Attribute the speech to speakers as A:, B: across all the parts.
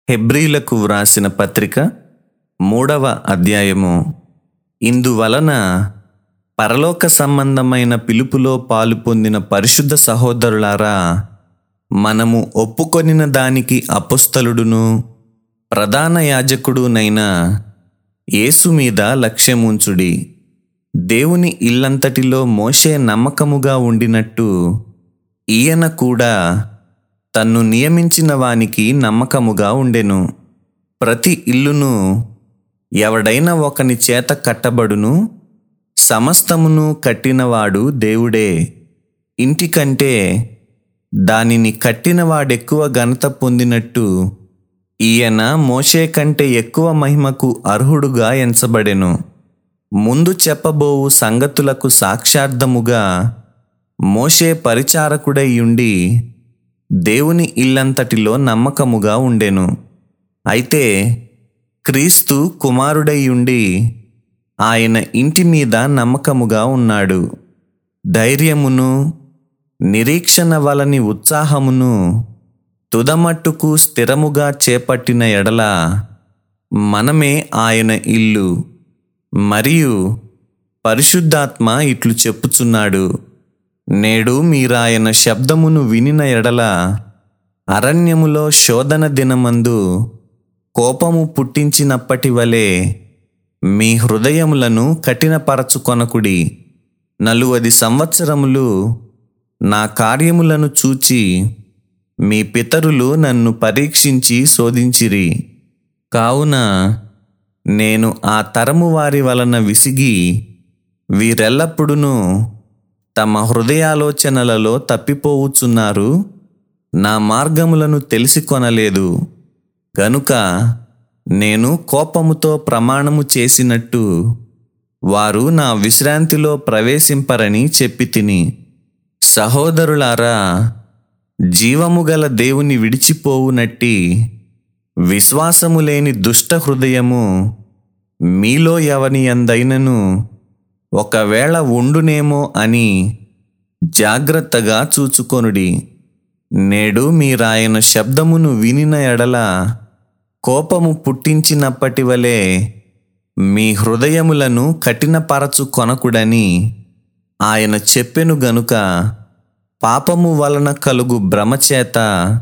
A: హెబ్రీలకు వ్రాసిన పత్రిక మూడవ అధ్యాయము ఇందువలన పరలోక సంబంధమైన పిలుపులో పాలు పొందిన పరిశుద్ధ సహోదరులారా మనము ఒప్పుకొనిన దానికి అపుస్తలుడును ప్రధాన యాజకుడునైన యేసు మీద లక్ష్యముంచుడి దేవుని ఇల్లంతటిలో మోషే నమ్మకముగా ఉండినట్టు ఈయన కూడా తన్ను నియమించిన వానికి నమ్మకముగా ఉండెను ప్రతి ఇల్లును ఎవడైనా ఒకని చేత కట్టబడును సమస్తమును కట్టినవాడు దేవుడే ఇంటికంటే దానిని కట్టినవాడెక్కువ ఘనత పొందినట్టు ఈయన మోషే కంటే ఎక్కువ మహిమకు అర్హుడుగా ఎంచబడెను ముందు చెప్పబోవు సంగతులకు సాక్షార్థముగా మోషే పరిచారకుడై ఉండి దేవుని ఇల్లంతటిలో నమ్మకముగా ఉండెను అయితే క్రీస్తు కుమారుడై ఉండి ఆయన ఇంటి మీద నమ్మకముగా ఉన్నాడు ధైర్యమును నిరీక్షణ వలని ఉత్సాహమును తుదమట్టుకు స్థిరముగా చేపట్టిన ఎడల మనమే ఆయన ఇల్లు మరియు పరిశుద్ధాత్మ ఇట్లు చెప్పుచున్నాడు నేడు మీరాయన శబ్దమును వినిన ఎడల అరణ్యములో శోధన దినమందు కోపము పుట్టించినప్పటి వలె మీ హృదయములను కఠినపరచుకొనకుడి నలువది సంవత్సరములు నా కార్యములను చూచి మీ పితరులు నన్ను పరీక్షించి శోధించిరి కావున నేను ఆ తరము వారి వలన విసిగి వీరెల్లప్పుడూ తమ హృదయాలోచనలలో తప్పిపోవుచున్నారు నా మార్గములను తెలిసి కొనలేదు గనుక నేను కోపముతో ప్రమాణము చేసినట్టు వారు నా విశ్రాంతిలో ప్రవేశింపరని చెప్పి తిని సహోదరులారా జీవము గల దేవుని విడిచిపోవునట్టి విశ్వాసము లేని దుష్ట హృదయము మీలో ఎవని అందైనను ఒకవేళ ఉండునేమో అని జాగ్రత్తగా చూచుకొనుడి నేడు మీరాయన శబ్దమును వినిన ఎడల కోపము పుట్టించినప్పటి వలె మీ హృదయములను కఠినపరచు కొనకుడని ఆయన చెప్పెను గనుక పాపము వలన కలుగు భ్రమచేత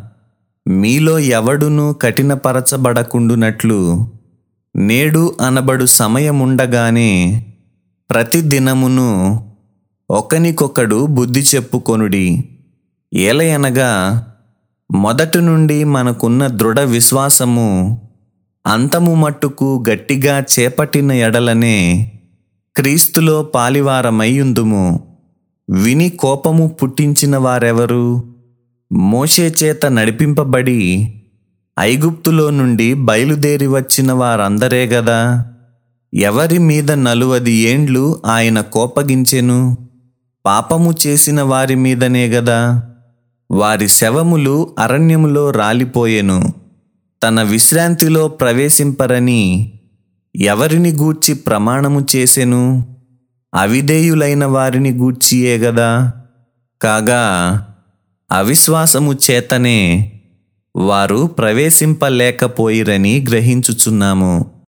A: మీలో ఎవడునూ కఠినపరచబడకుండునట్లు నేడు అనబడు సమయముండగానే ప్రతి దినమును ఒకనికొకడు బుద్ధి చెప్పుకొనుడి ఏలయనగా మొదటి నుండి మనకున్న దృఢ విశ్వాసము అంతము మట్టుకు గట్టిగా చేపట్టిన ఎడలనే క్రీస్తులో పాలివారమయ్యుందుము విని కోపము పుట్టించిన వారెవరు మోషే చేత నడిపింపబడి ఐగుప్తులో నుండి బయలుదేరి వచ్చిన వారందరే గదా ఎవరి మీద నలువది ఏండ్లు ఆయన కోపగించెను పాపము చేసిన వారి మీదనే గదా వారి శవములు అరణ్యములో రాలిపోయెను తన విశ్రాంతిలో ప్రవేశింపరని ఎవరిని గూర్చి ప్రమాణము చేసెను అవిధేయులైన వారిని గూర్చియే గదా కాగా అవిశ్వాసము చేతనే వారు ప్రవేశింపలేకపోయిరని గ్రహించుచున్నాము